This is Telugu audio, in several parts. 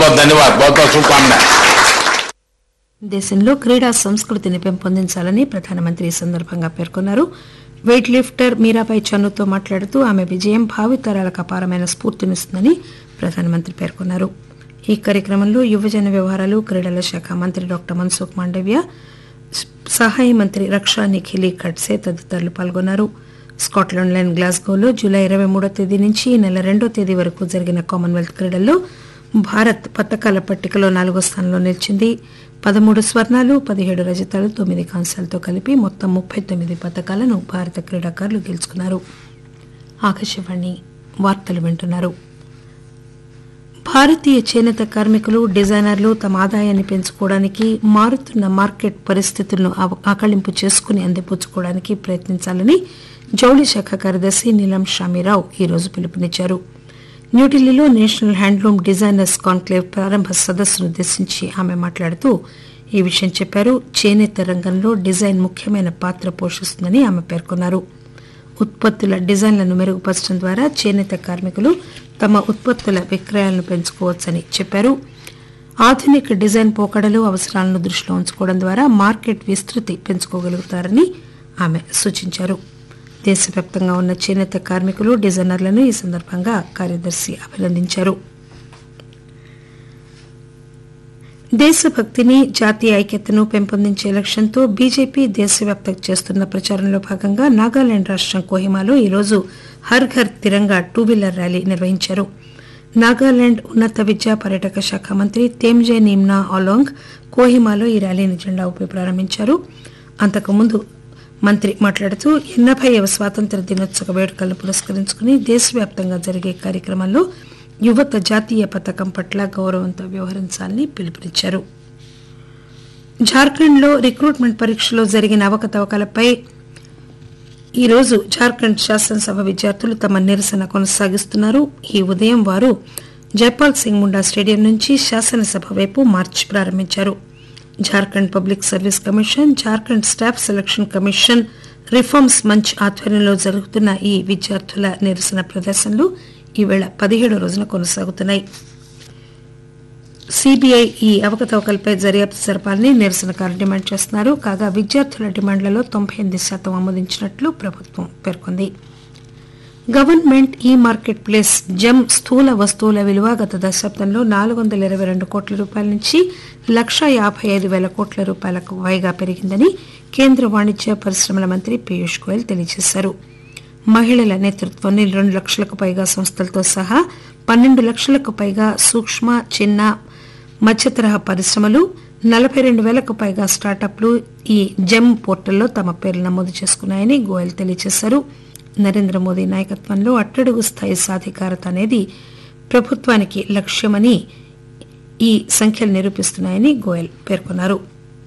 बहुत धन्यवाद बहुत बहुत शुभकामनाएं దేశంలో క్రీడా సంస్కృతిని పెంపొందించాలని ప్రధానమంత్రి ఈ సందర్భంగా పేర్కొన్నారు వెయిట్ లిఫ్టర్ మీరాబాయి చన్నుతో మాట్లాడుతూ ఆమె విజయం భావితరాలకు అపారమైన స్ఫూర్తినిస్తుందని ప్రధానమంత్రి పేర్కొన్నారు ఈ కార్యక్రమంలో యువజన వ్యవహారాలు క్రీడల శాఖ మంత్రి డాక్టర్ మన్సుఖ్ మాండవ్య సహాయ మంత్రి రక్షా నిఖిలి ఖడ్సే తదితరులు పాల్గొన్నారు స్కాట్లాండ్లోని గ్లాస్గోలో జూలై ఇరవై మూడో తేదీ నుంచి ఈ నెల రెండో తేదీ వరకు జరిగిన కామన్వెల్త్ క్రీడల్లో భారత్ పతకాల పట్టికలో నాలుగో స్థానంలో నిలిచింది పదమూడు స్వర్ణాలు పదిహేడు రజతాలు తొమ్మిది కాంస్యాలతో కలిపి మొత్తం ముప్పై తొమ్మిది పతకాలను భారత క్రీడాకారులు గెలుచుకున్నారు ఆకాశవాణి వార్తలు వింటున్నారు భారతీయ చేనేత కార్మికులు డిజైనర్లు తమ ఆదాయాన్ని పెంచుకోవడానికి మారుతున్న మార్కెట్ పరిస్థితులను ఆవ- ఆకళింపు చేసుకుని అందిపుచ్చుకోవడానికి ప్రయత్నించాలని జౌళి శాఖ కార్యదర్శి నీలం షామీరావు ఈరోజు పిలుపునిచ్చారు న్యూఢిల్లీలో నేషనల్ హ్యాండ్లూమ్ డిజైనర్స్ కాన్క్లేవ్ ప్రారంభ సదస్సును ఉద్దేశించి ఆమె మాట్లాడుతూ ఈ విషయం చెప్పారు చేనేత రంగంలో డిజైన్ ముఖ్యమైన పాత్ర పోషిస్తుందని ఆమె పేర్కొన్నారు ఉత్పత్తుల డిజైన్లను మెరుగుపరచడం ద్వారా చేనేత కార్మికులు తమ ఉత్పత్తుల విక్రయాలను పెంచుకోవచ్చని చెప్పారు ఆధునిక డిజైన్ పోకడలు అవసరాలను దృష్టిలో ఉంచుకోవడం ద్వారా మార్కెట్ విస్తృతి పెంచుకోగలుగుతారని ఆమె సూచించారు దేశవ్యాప్తంగా ఉన్న చేనేత కార్మికులు డిజైనర్లను ఈ సందర్భంగా కార్యదర్శి అభినందించారు దేశభక్తిని జాతీయ ఐక్యతను పెంపొందించే లక్ష్యంతో బీజేపీ దేశవ్యాప్తంగా చేస్తున్న ప్రచారంలో భాగంగా నాగాలాండ్ రాష్టం కోహిమాలో ఈరోజు Har Ghar Tiranga two wheeler rally నిర్వహించారు నాగాలాండ్ ఉన్నత విద్యా పర్యాటక శాఖ మంత్రి తేమ్జే నీమ్నా ఆలోంగ్ కోహిమాలో ఈ ర్యాలీని జెండా ఊపి ప్రారంభించారు అంతకుముందు మంత్రి మాట్లాడుతూ ఎనభైవ స్వాతంత్ర దినోత్సవ వేడుకలను పురస్కరించుకుని దేశవ్యాప్తంగా జరిగే కార్యక్రమంలో యువత జాతీయ పథకం పట్ల గౌరవంతో వ్యవహరించాలని పిలుపునిచ్చారు జార్ఖండ్లో రిక్రూట్మెంట్ పరీక్షలో జరిగిన అవకతవకలపై ఈ రోజు జార్ఖండ్ శాసనసభ విద్యార్థులు తమ నిరసన కొనసాగిస్తున్నారు ఈ ఉదయం వారు జైపాల్ సింగ్ ముండా స్టేడియం నుంచి శాసనసభ వైపు మార్చ్ ప్రారంభించారు Jharkhand public service commission Jharkhand staff selection commission reforms Manch ఆధ్వర్యంలో జరుగుతున్న ఈ విద్యార్థుల నిరసన ప్రదర్శనలు ఈవేళ పదిహేడో రోజున కొనసాగుతున్నాయి సిబిఐ ఈ అవకతవకలపై దర్యాప్తు జరపాలని నిరసనకారులు డిమాండ్ చేస్తున్నారు కాగా విద్యార్థుల డిమాండ్లలో తొంభై ఎనిమిది శాతం ఆమోదించినట్లు ప్రభుత్వం పేర్కొంది గవర్నమెంట్ ఈ మార్కెట్ ప్లేస్ జమ్ స్థూల వస్తువుల విలువ గత దశాబ్దంలో నాలుగు వందల ఇరవై రెండు కోట్ల రూపాయల నుంచి లక్ష యాభై ఐదు వేల కోట్ల రూపాయలకు పైగా పెరిగిందని కేంద్ర వాణిజ్య పరిశ్రమల మంత్రి పీయూష్ గోయల్ తెలియజేశారు మహిళల నేతృత్వంలో రెండు లక్షలకు పైగా సంస్థలతో సహా పన్నెండు లక్షలకు పైగా సూక్ష్మ చిన్న మధ్యతరహా పరిశ్రమలు నలభై రెండు వేలకు పైగా స్టార్టప్లు ఈ జెమ్ పోర్టల్లో తమ పేర్లు నమోదు చేసుకున్నాయని గోయల్ తెలియజేశారు నరేంద్ర మోదీ నాయకత్వంలో అట్టడుగు స్థాయి సాధికారత అనేది ప్రభుత్వానికి లక్ష్యమని ఈ సంఖ్యలు నిరూపిస్తున్నాయని గోయల్ పేర్కొన్నారు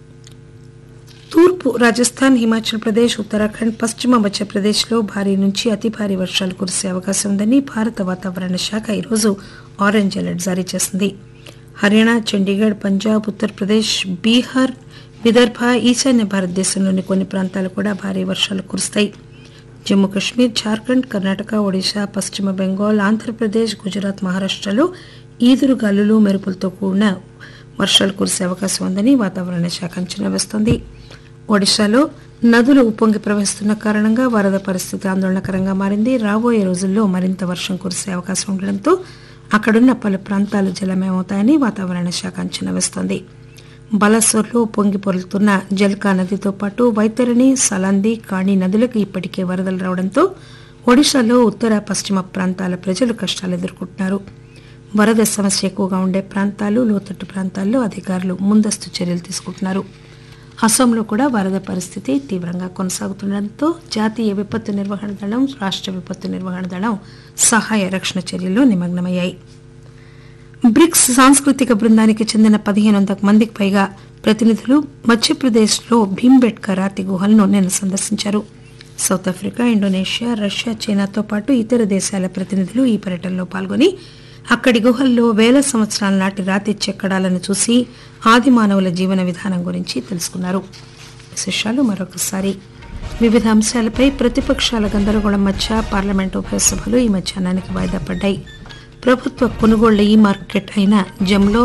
తూర్పు రాజస్థాన్ హిమాచల్ ప్రదేశ్ ఉత్తరాఖండ్ పశ్చిమ మధ్యప్రదేశ్లో భారీ నుంచి అతి భారీ వర్షాలు కురిసే అవకాశం ఉందని భారత వాతావరణ శాఖ ఈరోజు ఆరెంజ్ అలర్ట్ జారీ చేసింది హర్యానా చండీగఢ్ పంజాబ్ ఉత్తరప్రదేశ్ బీహార్ విదర్భ ఈశాన్య భారతదేశంలోని కొన్ని ప్రాంతాలు కూడా భారీ వర్షాలు కురుస్తాయి జమ్మూ కాశ్మీర్ జార్ఖండ్ కర్ణాటక ఒడిశా పశ్చిమ బెంగాల్ ఆంధ్రప్రదేశ్ గుజరాత్ మహారాష్టలో ఈదురు గాలులు మెరుపులతో కూడిన వర్షాలు కురిసే అవకాశం ఉందని వాతావరణ శాఖ అంచనా వేస్తోంది ఒడిశాలో నదులు ఉప్పొంగి ప్రవహిస్తున్న కారణంగా వరద పరిస్థితి ఆందోళనకరంగా మారింది రాబోయే రోజుల్లో మరింత వర్షం కురిసే అవకాశం ఉండడంతో అక్కడున్న పలు ప్రాంతాలు జలమయమవుతాయని వాతావరణ శాఖ అంచనా వేస్తోంది బలసోర్లో పొంగి పొరులుతున్న జల్కా నదితో పాటు వైతరణి సలంది కాణి నదులకు ఇప్పటికే వరదలు రావడంతో ఒడిశాలో ఉత్తర పశ్చిమ ప్రాంతాల ప్రజలు కష్టాలు ఎదుర్కొంటున్నారు వరద సమస్య ఎక్కువగా ఉండే ప్రాంతాలు లోతట్టు ప్రాంతాల్లో అధికారులు ముందస్తు చర్యలు తీసుకుంటున్నారు అస్సాంలో కూడా వరద పరిస్థితి తీవ్రంగా కొనసాగుతుండటంతో జాతీయ విపత్తు నిర్వహణ దళం రాష్ట్ర విపత్తు నిర్వహణ దళం సహాయ రక్షణ చర్యల్లో నిమగ్నమయ్యాయి బ్రిక్స్ సాంస్కృతిక బృందానికి చెందిన పదిహేను వందల మందికి పైగా ప్రతినిధులు మధ్యప్రదేశ్లో భీంబెట్కా రాతి గుహలను నిన్న సందర్శించారు సౌత్ ఆఫ్రికా ఇండోనేషియా రష్యా చైనాతో పాటు ఇతర దేశాల ప్రతినిధులు ఈ పర్యటనలో పాల్గొని అక్కడి గుహల్లో వేల సంవత్సరాల నాటి రాతి చెక్కడాలను చూసి ఆది మానవుల జీవన విధానం గురించి తెలుసుకున్నారు విశేషాలు మరొకసారి వివిధ అంశాలపై ప్రతిపక్షాల గందరగోళం మధ్య పార్లమెంటు ఉభయ సభలు ఈ మధ్యాహ్నానికి వాయిదా పడ్డాయి ప్రభుత్వ కొనుగోళ్ల ఈ మార్కెట్ అయిన జమ్లో